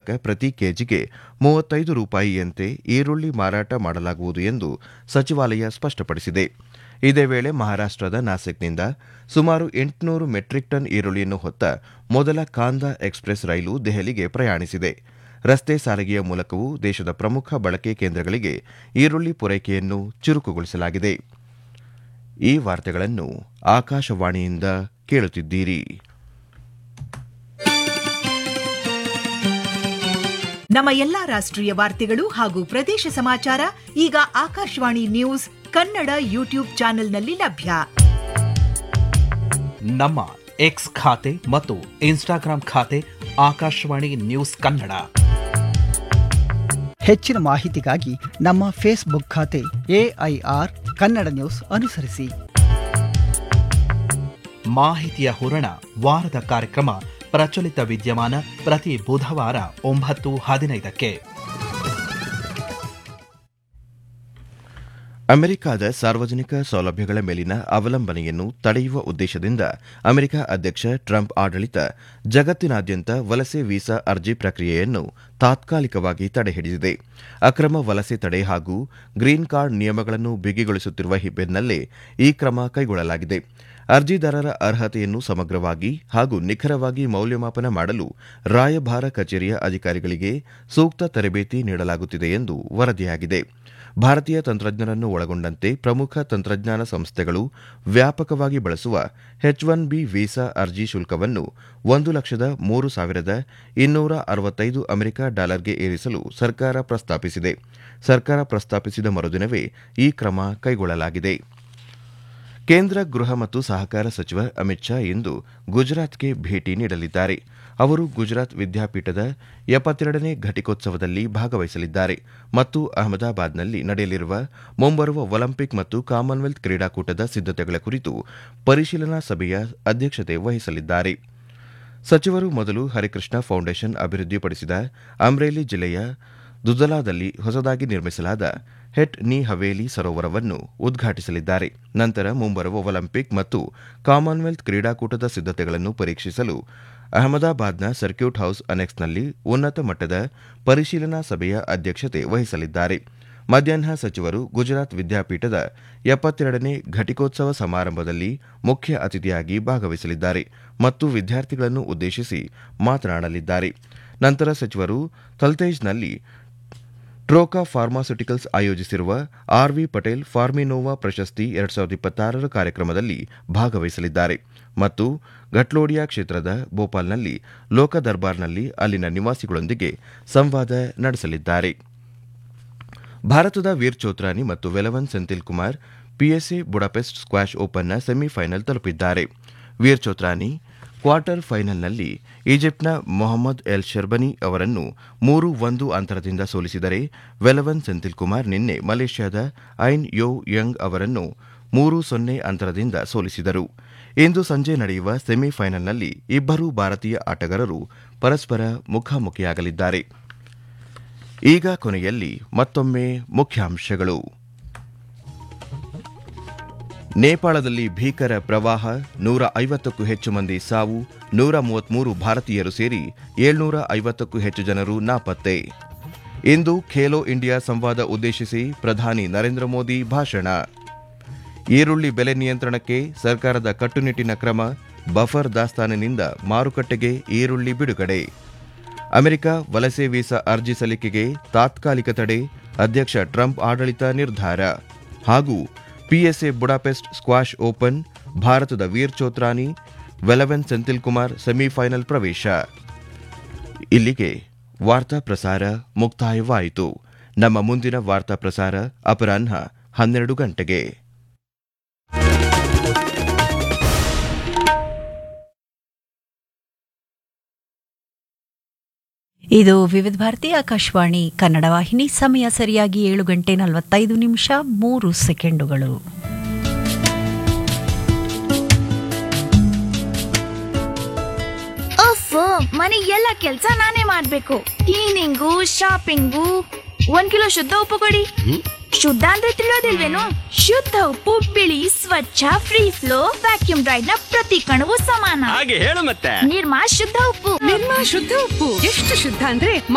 ಮೂಲಕ ಪ್ರತಿ ಕೆಜಿಗೆ ಮೂವತ್ತೈದು ರೂಪಾಯಿಯಂತೆ ಈರುಳ್ಳಿ ಮಾರಾಟ ಮಾಡಲಾಗುವುದು ಎಂದು ಸಚಿವಾಲಯ ಸ್ಪಷ್ಟಪಡಿಸಿದೆ ಇದೇ ವೇಳೆ ಮಹಾರಾಷ್ಟದ ನಾಸಿಕ್ನಿಂದ ಸುಮಾರು ಎಂಟುನೂರು ಮೆಟ್ರಿಕ್ ಟನ್ ಈರುಳ್ಳಿಯನ್ನು ಹೊತ್ತ ಮೊದಲ ಕಾಂದಾ ಎಕ್ಸ್ಪ್ರೆಸ್ ರೈಲು ದೆಹಲಿಗೆ ಪ್ರಯಾಣಿಸಿದೆ ರಸ್ತೆ ಸಾರಿಗೆಯ ಮೂಲಕವೂ ದೇಶದ ಪ್ರಮುಖ ಬಳಕೆ ಕೇಂದ್ರಗಳಿಗೆ ಈರುಳ್ಳಿ ಪೂರೈಕೆಯನ್ನು ಚುರುಕುಗೊಳಿಸಲಾಗಿದೆ ಈ ವಾರ್ತೆಗಳನ್ನು ಆಕಾಶವಾಣಿಯಿಂದ ಕೇಳುತ್ತಿದ್ದೀರಿ ನಮ್ಮ ಎಲ್ಲಾ ರಾಷ್ಟ್ರೀಯ ವಾರ್ತೆಗಳು ಹಾಗೂ ಪ್ರದೇಶ ಸಮಾಚಾರ ಈಗ ಆಕಾಶವಾಣಿ ನ್ಯೂಸ್ ಕನ್ನಡ ಯೂಟ್ಯೂಬ್ ಚಾನೆಲ್ನಲ್ಲಿ ಲಭ್ಯ ನಮ್ಮ ಎಕ್ಸ್ ಖಾತೆ ಮತ್ತು ಇನ್ಸ್ಟಾಗ್ರಾಂ ಖಾತೆ ಆಕಾಶವಾಣಿ ನ್ಯೂಸ್ ಕನ್ನಡ ಹೆಚ್ಚಿನ ಮಾಹಿತಿಗಾಗಿ ನಮ್ಮ ಫೇಸ್ಬುಕ್ ಖಾತೆ ಎಐಆರ್ ಕನ್ನಡ ನ್ಯೂಸ್ ಅನುಸರಿಸಿ ಮಾಹಿತಿಯ ಹೂರಣ ವಾರದ ಕಾರ್ಯಕ್ರಮ ಪ್ರಚಲಿತ ವಿದ್ಯಮಾನ ಪ್ರತಿ ಬುಧವಾರ ಒಂಬತ್ತು ಹದಿನೈದಕ್ಕೆ ಅಮೆರಿಕದ ಸಾರ್ವಜನಿಕ ಸೌಲಭ್ಯಗಳ ಮೇಲಿನ ಅವಲಂಬನೆಯನ್ನು ತಡೆಯುವ ಉದ್ದೇಶದಿಂದ ಅಮೆರಿಕ ಅಧ್ಯಕ್ಷ ಟ್ರಂಪ್ ಆಡಳಿತ ಜಗತ್ತಿನಾದ್ಯಂತ ವಲಸೆ ವೀಸಾ ಅರ್ಜಿ ಪ್ರಕ್ರಿಯೆಯನ್ನು ತಾತ್ಕಾಲಿಕವಾಗಿ ತಡೆಹಿಡಿದಿದೆ ಅಕ್ರಮ ವಲಸೆ ತಡೆ ಹಾಗೂ ಗ್ರೀನ್ ಕಾರ್ಡ್ ನಿಯಮಗಳನ್ನು ಬಿಗಿಗೊಳಿಸುತ್ತಿರುವ ಬೆನ್ನಲ್ಲೇ ಈ ಕ್ರಮ ಕೈಗೊಳ್ಳಲಾಗಿದೆ ಅರ್ಜಿದಾರರ ಅರ್ಹತೆಯನ್ನು ಸಮಗ್ರವಾಗಿ ಹಾಗೂ ನಿಖರವಾಗಿ ಮೌಲ್ಯಮಾಪನ ಮಾಡಲು ರಾಯಭಾರ ಕಚೇರಿಯ ಅಧಿಕಾರಿಗಳಿಗೆ ಸೂಕ್ತ ತರಬೇತಿ ನೀಡಲಾಗುತ್ತಿದೆ ಎಂದು ವರದಿಯಾಗಿದೆ ಭಾರತೀಯ ತಂತ್ರಜ್ಞರನ್ನು ಒಳಗೊಂಡಂತೆ ಪ್ರಮುಖ ತಂತ್ರಜ್ಞಾನ ಸಂಸ್ಥೆಗಳು ವ್ಯಾಪಕವಾಗಿ ಬಳಸುವ ಎಚ್ ಒನ್ ಬಿ ವೀಸಾ ಅರ್ಜಿ ಶುಲ್ಕವನ್ನು ಒಂದು ಲಕ್ಷದ ಮೂರು ಸಾವಿರದ ಇನ್ನೂರ ಅರವತ್ತೈದು ಅಮೆರಿಕ ಡಾಲರ್ಗೆ ಏರಿಸಲು ಸರ್ಕಾರ ಪ್ರಸ್ತಾಪಿಸಿದೆ ಸರ್ಕಾರ ಪ್ರಸ್ತಾಪಿಸಿದ ಮರುದಿನವೇ ಈ ಕ್ರಮ ಕೈಗೊಳ್ಳಲಾಗಿದೆ ಕೇಂದ್ರ ಗೃಹ ಮತ್ತು ಸಹಕಾರ ಸಚಿವ ಅಮಿತ್ ಶಾ ಇಂದು ಗುಜರಾತ್ಗೆ ಭೇಟಿ ನೀಡಲಿದ್ದಾರೆ ಅವರು ಗುಜರಾತ್ ವಿದ್ಯಾಪೀಠದ ಎಪ್ಪತ್ತೆರಡನೇ ಘಟಿಕೋತ್ಸವದಲ್ಲಿ ಭಾಗವಹಿಸಲಿದ್ದಾರೆ ಮತ್ತು ಅಹಮದಾಬಾದ್ನಲ್ಲಿ ನಡೆಯಲಿರುವ ಮುಂಬರುವ ಒಲಿಂಪಿಕ್ ಮತ್ತು ಕಾಮನ್ವೆಲ್ತ್ ಕ್ರೀಡಾಕೂಟದ ಸಿದ್ದತೆಗಳ ಕುರಿತು ಪರಿಶೀಲನಾ ಸಭೆಯ ಅಧ್ಯಕ್ಷತೆ ವಹಿಸಲಿದ್ದಾರೆ ಸಚಿವರು ಮೊದಲು ಹರಿಕೃಷ್ಣ ಫೌಂಡೇಶನ್ ಅಭಿವೃದ್ಧಿಪಡಿಸಿದ ಅಮ್ರೇಲಿ ಜಿಲ್ಲೆಯ ದುದಲಾದಲ್ಲಿ ಹೊಸದಾಗಿ ನಿರ್ಮಿಸಲಾದ ಹೆಟ್ ನಿ ಹವೇಲಿ ಸರೋವರವನ್ನು ಉದ್ಘಾಟಿಸಲಿದ್ದಾರೆ ನಂತರ ಮುಂಬರುವ ಒಲಿಂಪಿಕ್ ಮತ್ತು ಕಾಮನ್ವೆಲ್ತ್ ಕ್ರೀಡಾಕೂಟದ ಸಿದ್ದತೆಗಳನ್ನು ಪರೀಕ್ಷಿಸಲು ಅಹಮದಾಬಾದ್ನ ಸರ್ಕ್ಯೂಟ್ ಹೌಸ್ ಅನೆಕ್ಸ್ನಲ್ಲಿ ಉನ್ನತ ಮಟ್ಟದ ಪರಿಶೀಲನಾ ಸಭೆಯ ಅಧ್ಯಕ್ಷತೆ ವಹಿಸಲಿದ್ದಾರೆ ಮಧ್ಯಾಹ್ನ ಸಚಿವರು ಗುಜರಾತ್ ವಿದ್ಯಾಪೀಠದ ಎಪ್ಪತ್ತೆರಡನೇ ಘಟಿಕೋತ್ಸವ ಸಮಾರಂಭದಲ್ಲಿ ಮುಖ್ಯ ಅತಿಥಿಯಾಗಿ ಭಾಗವಹಿಸಲಿದ್ದಾರೆ ಮತ್ತು ವಿದ್ಯಾರ್ಥಿಗಳನ್ನು ಉದ್ದೇಶಿಸಿ ಮಾತನಾಡಲಿದ್ದಾರೆ ನಂತರ ಸಚಿವರು ಥಲ್ತೇಜ್ನಲ್ಲಿ ಟ್ರೋಕಾ ಫಾರ್ಮಾಸ್ಯುಟಿಕಲ್ಸ್ ಆಯೋಜಿಸಿರುವ ಆರ್ವಿ ಪಟೇಲ್ ಫಾರ್ಮಿನೋವಾ ಪ್ರಶಸ್ತಿ ಎರಡ್ ಸಾವಿರದ ಇಪ್ಪತ್ತಾರರ ಕಾರ್ಯಕ್ರಮದಲ್ಲಿ ಭಾಗವಹಿಸಲಿದ್ದಾರೆ ಮತ್ತು ಘಟ್ಲೋಡಿಯಾ ಕ್ಷೇತ್ರದ ಭೋಪಾಲ್ನಲ್ಲಿ ಲೋಕ ದರ್ಬಾರ್ನಲ್ಲಿ ಅಲ್ಲಿನ ನಿವಾಸಿಗಳೊಂದಿಗೆ ಸಂವಾದ ನಡೆಸಲಿದ್ದಾರೆ ಭಾರತದ ವೀರ್ ಚೋತ್ರಾನಿ ಮತ್ತು Velavan Senthil Kumar PSA Budapest squash ಓಪನ್ನ ಸೆಮಿಫೈನಲ್ ತಲುಪಿದ್ದಾರೆ ವೀರ್ ಚೋತ್ರಾನಿ ಕ್ವಾರ್ಟರ್ ಫೈನಲ್ನಲ್ಲಿ ಈಜಿಪ್ಟ್ನ ಮೊಹಮ್ಮದ್ ಎಲ್ ಶರ್ಬನಿ ಅವರನ್ನು ಮೂರು ಒಂದು ಅಂತರದಿಂದ ಸೋಲಿಸಿದರೆ ವೆಲವನ್ ಸೆಂಥಿಲ್ ಕುಮಾರ್ ನಿನ್ನೆ ಮಲೇಷ್ಯಾದ ಐನ್ ಯೋ ಯಂಗ್ ಅವರನ್ನು ಮೂರು ಸೊನ್ನೆ ಅಂತರದಿಂದ ಸೋಲಿಸಿದರು ಇಂದು ಸಂಜೆ ನಡೆಯುವ ಸೆಮಿಫೈನಲ್ನಲ್ಲಿ ಇಬ್ಬರು ಭಾರತೀಯ ಆಟಗಾರರು ಪರಸ್ಪರ ಮುಖಾಮುಖಿಯಾಗಲಿದ್ದಾರೆ ಈಗ ಕೊನೆಯಲ್ಲಿ ಮತ್ತೊಮ್ಮೆ ಮುಖ್ಯಾಂಶಗಳು ನೇಪಾಳದಲ್ಲಿ ಭೀಕರ ಪ್ರವಾಹ ನೂರ ಐವತ್ತಕ್ಕೂ ಹೆಚ್ಚು ಮಂದಿ ಸಾವು ನೂರ ಮೂವತ್ಮೂರು ಭಾರತೀಯರು ಸೇರಿ ಏಳ್ನೂರ ಐವತ್ತಕ್ಕೂ ಹೆಚ್ಚು ಜನರು ನಾಪತ್ತೆ ಇಂದು ಖೇಲೋ ಇಂಡಿಯಾ ಸಂವಾದ ಉದ್ದೇಶಿಸಿ ಪ್ರಧಾನಿ ನರೇಂದ್ರ ಮೋದಿ ಭಾಷಣ ಈರುಳ್ಳಿ ಬೆಲೆ ನಿಯಂತ್ರಣಕ್ಕೆ ಸರ್ಕಾರದ ಕಟ್ಟುನಿಟ್ಟಿನ ಕ್ರಮ ಬಫರ್ ದಾಸ್ತಾನಿನಿಂದ ಮಾರುಕಟ್ಟೆಗೆ ಈರುಳ್ಳಿ ಬಿಡುಗಡೆ ಅಮೆರಿಕ ವಲಸೆ ವೀಸಾ ಅರ್ಜಿ ಸಲ್ಲಿಕೆಗೆ ತಾತ್ಕಾಲಿಕ ತಡೆ ಅಧ್ಯಕ್ಷ ಟ್ರಂಪ್ ಆಡಳಿತ ನಿರ್ಧಾರ ಹಾಗೂ ಪಿಎಸ್ಎ ಬುಡಾಪೆಸ್ಟ್ ಸ್ಕ್ವಾಷ್ ಓಪನ್ ಭಾರತದ ವೀರ್ ಚೋತ್ರಾನಿ ವೆಲವೆನ್ ಸೆಂಥಿಲ್ ಕುಮಾರ್ ಸೆಮಿಫೈನಲ್ ಪ್ರವೇಶ ಇಲ್ಲಿಗೆ ವಾರ್ತಾ ಪ್ರಸಾರ ಮುಕ್ತಾಯವಾಯಿತು ನಮ್ಮ ಮುಂದಿನ ವಾರ್ತಾ ಪ್ರಸಾರ ಅಪರಾಹ್ನ ಹನ್ನೆರಡು ಗಂಟೆಗೆ ಇದು ವಿವಿಧ ಭಾರತಿ ಆಕಾಶವಾಣಿ ಕನ್ನಡ ವಾಹಿನಿ ಸಮಯ ಸರಿಯಾಗಿ ಏಳು ಗಂಟೆ ನಲವತ್ತೈದು ನಿಮಿಷ ಮೂರು ಸೆಕೆಂಡುಗಳು ಅಫ್ ಮನೆ ಎಲ್ಲ ಕೆಲ್ಸ ನಾನೇ ಮಾಡ್ಬೇಕು ಕ್ಲೀನಿಂಗು ಶಾಪಿಂಗು ಒಂದ್ ಕಿಲೋ ಶುದ್ಧ ಉಪ್ಪು ಕೊಡಿ ಶುದ್ಧ ಅಂದ್ರೆ ತಿಳಿಯೋದಿಲ್ವೇನು ಶುದ್ಧ ಉಪ್ಪು ಬಿಳಿ ಸ್ವಚ್ಛ ಫ್ರೀ ಫ್ಲೋ ವ್ಯಾಕ್ಯೂಮ್ ಡ್ರೈಡ್ ನ ಪ್ರತಿ ಕಣವು ಸಮಾನ ಹಾಗೆ ಹೇಳು ಮತ್ತೆ ನಿರ್ಮಾ ಶುದ್ಧ ಉಪ್ಪು ನಿರ್ಮಾ ಶುದ್ಧ ಉಪ್ಪು ಎಷ್ಟು ಶುದ್ಧ ಅಂದ್ರೆ